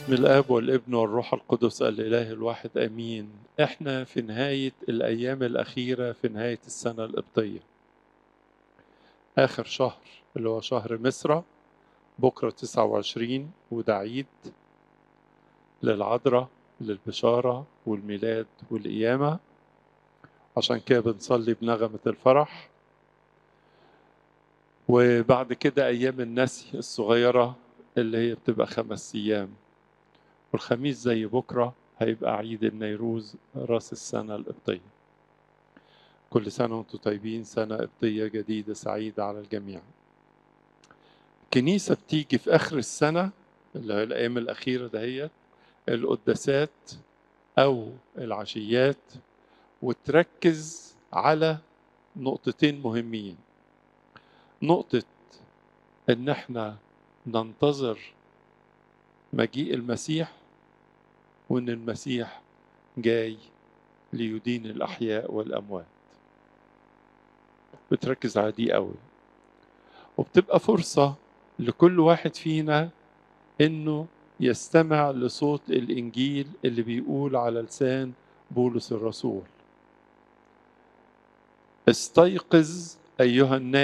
باسم الاب والابن والروح القدس الاله الواحد امين احنا في نهايه الايام الاخيره في نهايه السنه القبطيه اخر شهر اللي هو شهر مصر بكره 29 وده عيد للعذراء للبشاره والميلاد والقيامه عشان كده بنصلي بنغمه الفرح وبعد كده ايام النسي الصغيره اللي هي بتبقى خمس ايام والخميس زي بكره هيبقى عيد النيروز راس السنه القبطيه كل سنه وانتم طيبين سنه قبطيه جديده سعيده على الجميع الكنيسه بتيجي في اخر السنه اللي هي الايام الاخيره دهيت القداسات او العشيات وتركز على نقطتين مهمين نقطه ان احنا ننتظر مجيء المسيح وان المسيح جاي ليدين الاحياء والاموات بتركز على دي قوي وبتبقى فرصه لكل واحد فينا انه يستمع لصوت الانجيل اللي بيقول على لسان بولس الرسول استيقظ ايها الناس